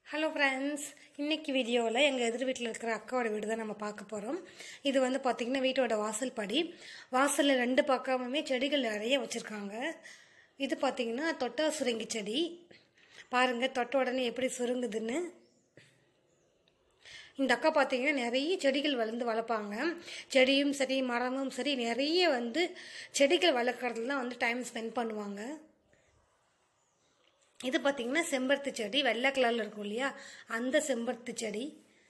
hello friends இன்னைக்கு வீடியோவில் எங்கள் எதிர் வீட்டில் இருக்கிற அக்காவோட வீடு தான் நம்ம பார்க்க போகிறோம் இது வந்து பார்த்திங்கன்னா வீட்டோட வாசல் படி வாசலில் ரெண்டு பக்கமுமே செடிகள் நிறைய வச்சுருக்காங்க இது பார்த்திங்கன்னா தொட்டா சுருங்கி செடி பாருங்கள் தொட்ட உடனே எப்படி சுருங்குதுன்னு இந்த அக்கா பார்த்தீங்கன்னா நிறைய செடிகள் வளர்ந்து வளர்ப்பாங்க செடியும் சரி மரமும் சரி நிறைய வந்து செடிகள் வளர்க்குறதுல தான் வந்து டைம் ஸ்பெண்ட் பண்ணுவாங்க இது பார்த்தீங்கன்னா செம்பருத்தி செடி வெள்ளை கலரில் இருக்கும் இல்லையா அந்த செம்பருத்தி செடி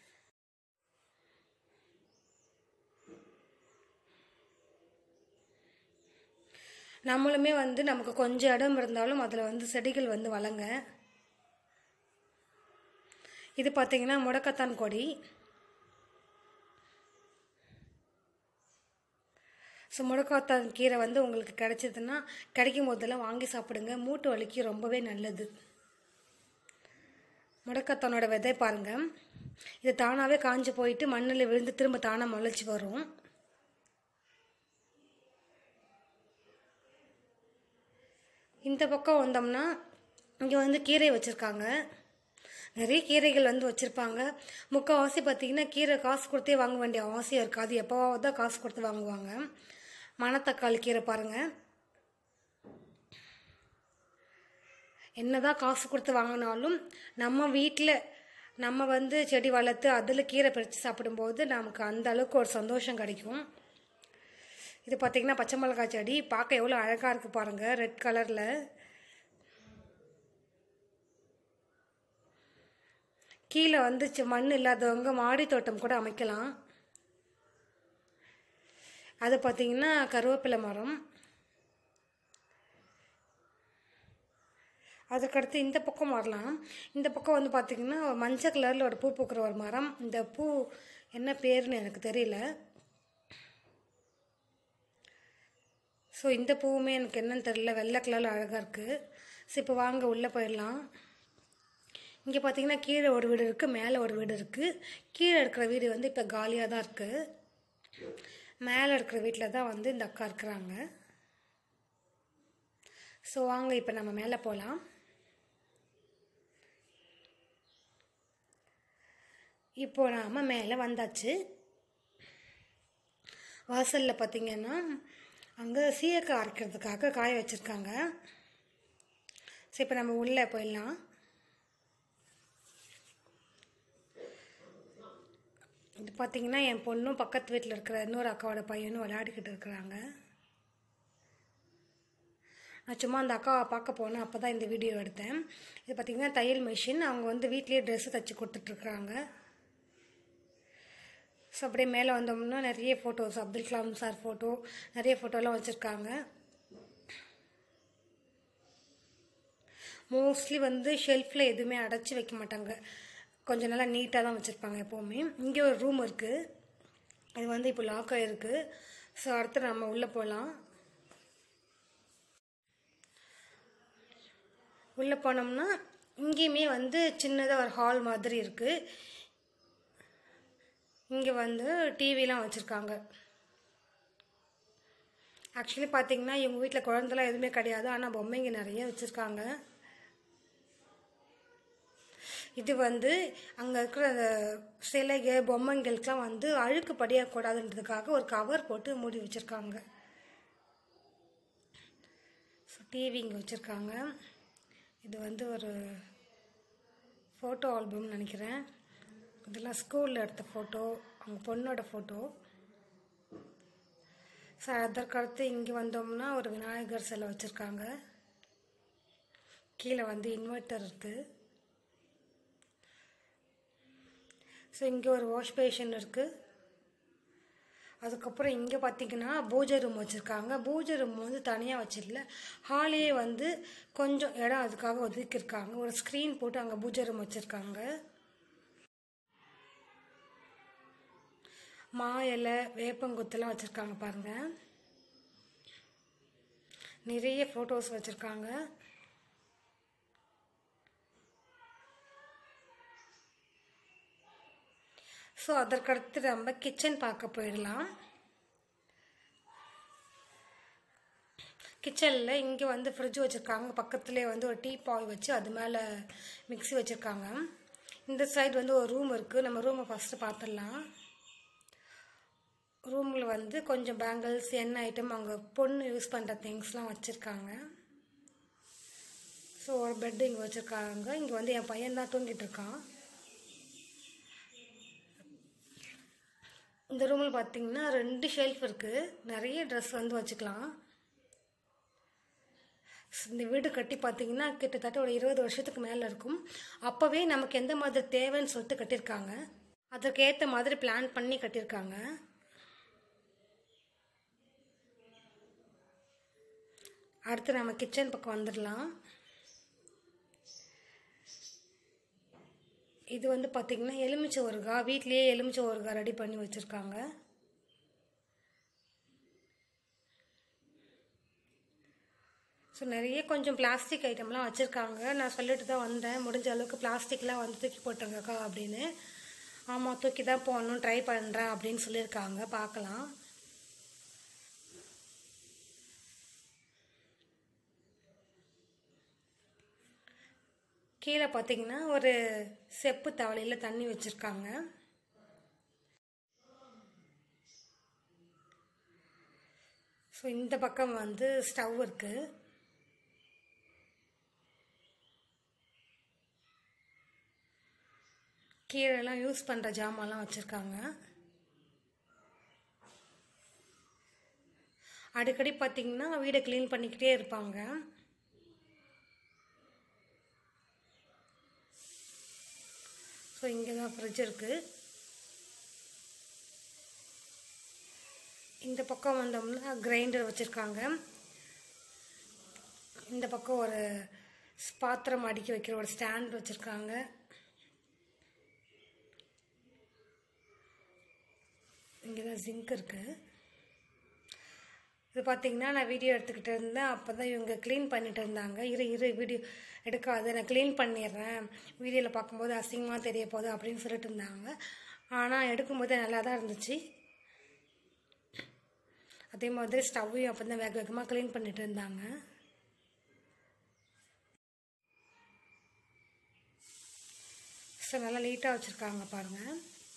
நம்மளுமே வந்து நமக்கு கொஞ்சம் இடம் இருந்தாலும் அதில் வந்து செடிகள் வந்து வளங்க இது பார்த்தீங்கன்னா முடக்கத்தான் கொடி ஸோ முடக்கத்தான் கீரை வந்து உங்களுக்கு கிடைச்சதுன்னா கிடைக்கும் போதெல்லாம் வாங்கி சாப்பிடுங்க மூட்டு வலிக்கு ரொம்பவே நல்லது முடக்கத்தானோட விதை பாருங்க இது தானாகவே காஞ்சு போயிட்டு மண்ணில் விழுந்து திரும்ப தானாக முளைச்சி வரும் இந்த பக்கம் வந்தோம்னா இங்கே வந்து கீரை வச்சுருக்காங்க நிறைய கீரைகள் வந்து வச்சுருப்பாங்க முக்கால்வாசி பார்த்தீங்கன்னா கீரை காசு கொடுத்தே வாங்க வேண்டிய அவசியம் இருக்காது எப்போவாவது தான் காசு கொடுத்து வாங்குவாங்க மணத்தக்காளி கீரை பாருங்கள் என்னதான் காசு கொடுத்து வாங்கினாலும் நம்ம வீட்டில் நம்ம வந்து செடி வளர்த்து அதில் கீரை பறித்து சாப்பிடும்போது நமக்கு அந்த அளவுக்கு ஒரு சந்தோஷம் கிடைக்கும் இது பார்த்திங்கன்னா பச்சை மிளகாய் செடி பார்க்க எவ்வளோ அழகாக இருக்குது பாருங்கள் ரெட் கலரில் கீழே வந்து மண் இல்லாதவங்க மாடி தோட்டம் கூட அமைக்கலாம் அது பார்த்திங்கன்னா கருவேப்பிலை மரம் அதுக்கடுத்து இந்த பக்கம் வரலாம் இந்த பக்கம் வந்து பார்த்திங்கன்னா மஞ்சள் கலரில் ஒரு பூ பூக்கிற ஒரு மரம் இந்த பூ என்ன பேருன்னு எனக்கு தெரியல ஸோ இந்த பூவுமே எனக்கு என்னன்னு தெரியல வெள்ளை கலரில் அழகாக இருக்குது ஸோ இப்போ வாங்க உள்ளே போயிடலாம் இங்கே பார்த்தீங்கன்னா கீழே ஒரு வீடு இருக்குது மேலே ஒரு வீடு இருக்குது கீழே இருக்கிற வீடு வந்து இப்போ காலியாக தான் இருக்குது மேலே இருக்கிற வீட்டில் தான் வந்து இந்த அக்கா இருக்கிறாங்க ஸோ வாங்க இப்போ நம்ம மேலே போகலாம் இப்போ நாம் மேலே வந்தாச்சு வாசலில் பார்த்தீங்கன்னா அங்கே சீயக்காய் அரைக்கிறதுக்காக காய வச்சுருக்காங்க ஸோ இப்போ நம்ம உள்ளே போயிடலாம் இது பார்த்தீங்கன்னா என் பொண்ணும் பக்கத்து வீட்டில் இருக்கிற இன்னொரு அக்காவோட பையனும் விளையாடிக்கிட்டு இருக்கிறாங்க நான் சும்மா அந்த அக்காவை பார்க்க போனேன் அப்போ தான் இந்த வீடியோ எடுத்தேன் இது பார்த்திங்கன்னா தையல் மிஷின் அவங்க வந்து வீட்லேயே ட்ரெஸ்ஸு தைச்சி கொடுத்துட்ருக்குறாங்க ஸோ அப்படியே மேலே வந்தோம்னா நிறைய photos Abdul Kalam sir photo நிறைய ஃபோட்டோலாம் வச்சுருக்காங்க மோஸ்ட்லி வந்து ஷெல்ஃபில் எதுவுமே அடைச்சி வைக்க மாட்டாங்க கொஞ்சம் நல்லா நீட்டாக தான் வச்சுருப்பாங்க எப்போவுமே இங்கே ஒரு ரூம் இருக்குது இது வந்து இப்போ லாக் ஆகிருக்கு ஸோ அடுத்து நம்ம உள்ளே போகலாம் உள்ளே போனோம்னா இங்கேயுமே வந்து சின்னதாக ஒரு ஹால் மாதிரி இருக்குது இங்கே வந்து டிவிலாம் வச்சுருக்காங்க ஆக்சுவலி பார்த்தீங்கன்னா இவங்க வீட்டில் குழந்தெல்லாம் எதுவுமே கிடையாது ஆனால் பொம்மைங்க நிறைய வச்சுருக்காங்க இது வந்து அங்கே இருக்கிற அந்த சிலைக பொம்மைங்களுக்கெலாம் வந்து அழுக்கு படியக்கூடாதுன்றதுக்காக ஒரு கவர் போட்டு மூடி வச்சுருக்காங்க ஸோ டிவி இங்கே வச்சுருக்காங்க இது வந்து ஒரு ஃபோட்டோ ஆல்பம்னு நினைக்கிறேன் இதெல்லாம் ஸ்கூலில் எடுத்த ஃபோட்டோ அவங்க பொண்ணோட ஃபோட்டோ ஸோ அதற்கடுத்து இங்கே வந்தோம்னா ஒரு விநாயகர் சிலை வச்சுருக்காங்க கீழே வந்து இன்வெர்ட்டர் இருக்குது ஸோ இங்கே ஒரு வாஷ் பேஷன் இருக்குது அதுக்கப்புறம் இங்கே பார்த்தீங்கன்னா பூஜை ரூம் வச்சுருக்காங்க பூஜை ரூம் வந்து தனியாக வச்சிடல ஹாலையே வந்து கொஞ்சம் இடம் அதுக்காக ஒதுக்கியிருக்காங்க ஒரு ஸ்க்ரீன் போட்டு அங்கே பூஜை ரூம் வச்சுருக்காங்க மா இலை வேப்பங்குத்தெல்லாம் வச்சுருக்காங்க பாருங்கள் நிறைய ஃபோட்டோஸ் வச்சுருக்காங்க ஸோ அதற்கடுத்து நம்ம கிச்சன் பார்க்க போயிடலாம் கிச்சனில் இங்கே வந்து ஃப்ரிட்ஜ் வச்சுருக்காங்க பக்கத்துலேயே வந்து ஒரு டீ பாய் வச்சு அது மேலே மிக்ஸி வச்சுருக்காங்க இந்த சைடு வந்து ஒரு ரூம் இருக்குது நம்ம ரூமை ஃபஸ்ட்டு பார்த்துடலாம் ரூமில் வந்து கொஞ்சம் பேங்கிள்ஸ் எண்ணெய் ஐட்டம் அவங்க பொண்ணு யூஸ் பண்ணுற திங்ஸ்லாம் வச்சுருக்காங்க ஸோ ஒரு பெட்டு இங்கே வச்சுருக்காங்க இங்கே வந்து என் பையன் தான் தூங்கிட்டு இருக்கான் இந்த ரூமில் பார்த்தீங்கன்னா ரெண்டு ஷெல்ஃப் இருக்குது நிறைய ட்ரெஸ் வந்து வச்சுக்கலாம் இந்த வீடு கட்டி பார்த்தீங்கன்னா கிட்டத்தட்ட ஒரு இருபது வருஷத்துக்கு மேலே இருக்கும் அப்போவே நமக்கு எந்த மாதிரி தேவைன்னு சொல்லிட்டு கட்டியிருக்காங்க அதற்கு ஏற்ற மாதிரி பிளான் பண்ணி கட்டியிருக்காங்க அடுத்து நம்ம கிச்சன் பக்கம் வந்துடலாம் இது வந்து பார்த்திங்கன்னா எலுமிச்சை ஊறுகாய் வீட்லேயே எலுமிச்சை ஊறுகாய் ரெடி பண்ணி வச்சுருக்காங்க ஸோ நிறைய கொஞ்சம் பிளாஸ்டிக் ஐட்டம்லாம் வச்சுருக்காங்க நான் சொல்லிட்டு தான் வந்தேன் முடிஞ்ச அளவுக்கு பிளாஸ்டிக்லாம் வந்து தூக்கி போட்டுருங்கக்கா அப்படின்னு ஆமாம் தூக்கி தான் போடணும் ட்ரை பண்ணுறேன் அப்படின்னு சொல்லியிருக்காங்க பார்க்கலாம் கீழே பார்த்தீங்கன்னா ஒரு செப்பு தவளையில் தண்ணி வச்சுருக்காங்க ஸோ இந்த பக்கம் வந்து ஸ்டவ் இருக்குது கீழெல்லாம் யூஸ் பண்ணுற ஜாமான்லாம் வச்சுருக்காங்க அடிக்கடி பார்த்தீங்கன்னா வீடை க்ளீன் பண்ணிக்கிட்டே இருப்பாங்க ஸோ இங்கே தான் ஃப்ரிட்ஜ் இருக்குது இந்த பக்கம் வந்தோம்னா கிரைண்டர் வச்சுருக்காங்க இந்த பக்கம் ஒரு பாத்திரம் அடுக்கி வைக்கிற ஒரு ஸ்டாண்ட் வச்சுருக்காங்க இங்கே தான் ஜிங்க் இருக்குது இது பார்த்தீங்கன்னா நான் வீடியோ எடுத்துக்கிட்டு இருந்தேன் அப்போ தான் இவங்க க்ளீன் பண்ணிட்டு இருந்தாங்க இரு இரு வீடியோ எடுக்காது நான் க்ளீன் பண்ணிடுறேன் வீடியோவில் பார்க்கும்போது அசிங்கமாக தெரிய போகுது அப்படின்னு சொல்லிட்டு இருந்தாங்க ஆனால் எடுக்கும்போது நல்லா தான் இருந்துச்சு அதே மாதிரி ஸ்டவ்வையும் அப்போ தான் வேக வேகமாக க்ளீன் பண்ணிட்டு இருந்தாங்க ஸோ நல்லா நீட்டாக வச்சுருக்காங்க பாருங்கள்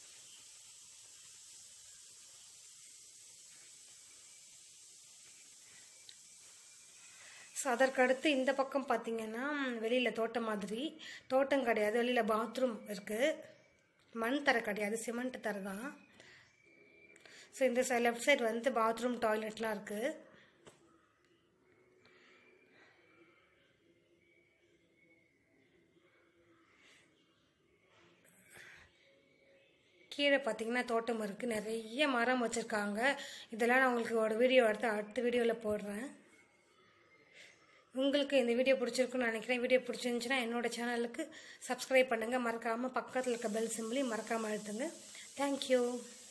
ஸோ அதற்கடுத்து இந்த பக்கம் பார்த்தீங்கன்னா வெளியில் தோட்டம் மாதிரி தோட்டம் கிடையாது வெளியில் பாத்ரூம் இருக்குது மண் தர கிடையாது சிமெண்ட் தர தான் ஸோ இந்த சைட் லெஃப்ட் சைடு வந்து பாத்ரூம் டாய்லெட்லாம் இருக்குது கீழே பார்த்தீங்கன்னா தோட்டம் இருக்குது நிறைய மரம் வச்சுருக்காங்க இதெல்லாம் நான் உங்களுக்கு ஒரு வீடியோ எடுத்து அடுத்த வீடியோவில் போடுறேன் உங்களுக்கு இந்த வீடியோ பிடிச்சிருக்குன்னு நினைக்கிறேன் வீடியோ பிடிச்சிருந்துச்சுன்னா என்னோட சேனலுக்கு சப்ஸ்கிரைப் பண்ணுங்கள் மறக்காமல் பக்கத்தில் இருக்க பெல் சிம்பிளையும் மறக்காமல் அழுத்துங்க தேங்க்யூ